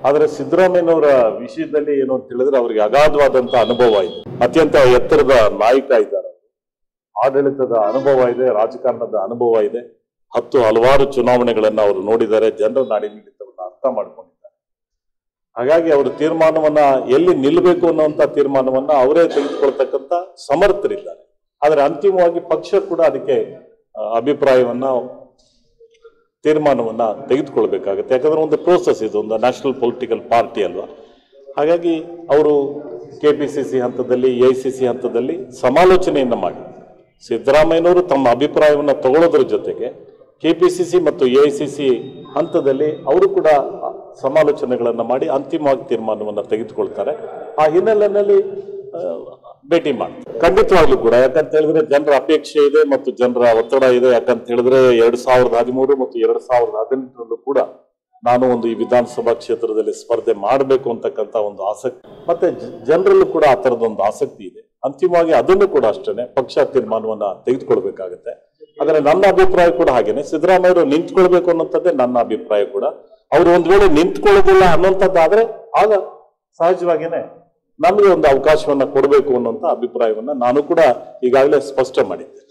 ಆದರೆ ಸಿದ್ದರಾಮಯ್ಯನವರ ವಿಷಯದಲ್ಲಿ ಏನು ಅಂತ ಹೇಳಿದ್ರೆ ಅವರಿಗೆ ಅಗಾಧವಾದಂತ ಅನುಭವ ಇದೆ ಅತ್ಯಂತ ಎತ್ತರದ ನಾಯಕ ಇದ್ದಾರೆ ಆಡಳಿತದ ಅನುಭವ ಇದೆ ರಾಜಕಾರಣದ ಅನುಭವ ಇದೆ ಹತ್ತು ಹಲವಾರು ಚುನಾವಣೆಗಳನ್ನ ಅವರು ನೋಡಿದ್ದಾರೆ ಜನರ ನಾಡಿಮಿಡಿತವನ್ನ ಅರ್ಥ ಮಾಡ್ಕೊಂಡಿದ್ದಾರೆ ಹಾಗಾಗಿ ಅವರು ತೀರ್ಮಾನವನ್ನ ಎಲ್ಲಿ ನಿಲ್ಲಬೇಕು ಅನ್ನುವಂತ ತೀರ್ಮಾನವನ್ನ ಅವರೇ ತೆಗೆದುಕೊಳ್ತಕ್ಕಂತ ಸಮರ್ಥರಿದ್ದಾರೆ ಆದರೆ ಅಂತಿಮವಾಗಿ ಪಕ್ಷ ಕೂಡ ಅದಕ್ಕೆ ಆ, ಅಭಿಪ್ರಾಯವನ್ನ ತೀರ್ಮಾನವನ್ನ ತೆಗೆದುಕೊಳ್ಬೇಕಾಗುತ್ತೆ ಯಾಕಂದ್ರೆ ಒಂದು ಪ್ರೋಸೆಸ್ ಇದು ಒಂದು ನ್ಯಾಷನಲ್ ಪೊಲಿಟಿಕಲ್ ಪಾರ್ಟಿ ಅಲ್ವಾ ಹಾಗಾಗಿ ಅವರು ಕೆ ಪಿ ಸಿ ಸಿ ಹಂತದಲ್ಲಿ ಎ ಸಿ ಸಿ ಹಂತದಲ್ಲಿ ಸಮಾಲೋಚನೆಯನ್ನ ಮಾಡಿ ಸಿದ್ದರಾಮಯ್ಯನವರು ತಮ್ಮ ಅಭಿಪ್ರಾಯವನ್ನು ತಗೊಳ್ಳೋದ್ರ ಜೊತೆಗೆ ಕೆ ಪಿ ಸಿ ಸಿ ಮತ್ತು ಎ ಸಿ ಸಿ ಹಂತದಲ್ಲಿ ಅವರು ಕೂಡ ಸಮಾಲೋಚನೆಗಳನ್ನು ಮಾಡಿ ಅಂತಿಮವಾಗಿ ತೀರ್ಮಾನವನ್ನು ತೆಗೆದುಕೊಳ್ತಾರೆ ಆ ಹಿನ್ನೆಲೆಯಲ್ಲಿ ಆ, ಭೇಟಿ ಮಾಡ್ತಾರೆ ಖಂಡಿತವಾಗ್ಲೂ ಕೂಡ ಯಾಕಂತ ಹೇಳಿದ್ರೆ ಜನರ ಅಪೇಕ್ಷೆ ಇದೆ ಮತ್ತು ಜನರ ಒತ್ತಡ ಇದೆ ಯಾಕಂತ ಹೇಳಿದ್ರೆ ಎರಡ್ ಸಾವಿರದ ಹದಿಮೂರು ಮತ್ತು ಎರಡ್ ಸಾವಿರದ ಹದಿನೆಂಟರಲ್ಲೂ ಕೂಡ ನಾನು ಒಂದು ಈ ವಿಧಾನಸಭಾ ಕ್ಷೇತ್ರದಲ್ಲಿ ಸ್ಪರ್ಧೆ ಮಾಡಬೇಕು ಅಂತಕ್ಕಂತ ಒಂದು ಆಸಕ್ತಿ ಮತ್ತೆ ಜ- ಜನರಲ್ಲೂ ಕೂಡ ಆ ತರದೊಂದು ಆಸಕ್ತಿ ಇದೆ ಅಂತಿಮವಾಗಿ ಅದನ್ನು ಕೂಡ ಅಷ್ಟೇನೆ ಪಕ್ಷ ತೀರ್ಮಾನವನ್ನ ತೆಗೆದುಕೊಳ್ಬೇಕಾಗತ್ತೆ ಆದ್ರೆ ನನ್ನ ಅಭಿಪ್ರಾಯ ಕೂಡ ಹಾಗೇನೆ ಸಿದ್ದರಾಮಯ್ಯ ಅವರು ನಿಂತ್ಕೊಳ್ಬೇಕು ಅನ್ನೋಂಥದ್ದೇ ನನ್ನ ಅಭಿಪ್ರಾಯ ಕೂಡ ಅವ್ರು ಒಂದ್ ವೇಳೆ ನಿಂತ್ಕೊಳ್ಳೋದಿಲ್ಲ ಅನ್ನೋಂಥದ್ದಾದ್ರೆ ಆಗ ಸಹಜವಾಗಿನೇ ನಮಗೆ ಒಂದು ಅವಕಾಶವನ್ನ ಕೊಡಬೇಕು ಅನ್ನುವಂತ ಅಭಿಪ್ರಾಯವನ್ನ ನಾನು ಕೂಡ ಈಗಾಗಲೇ ಸ್ಪಷ್ಟ ಮಾಡಿದ್ದೆ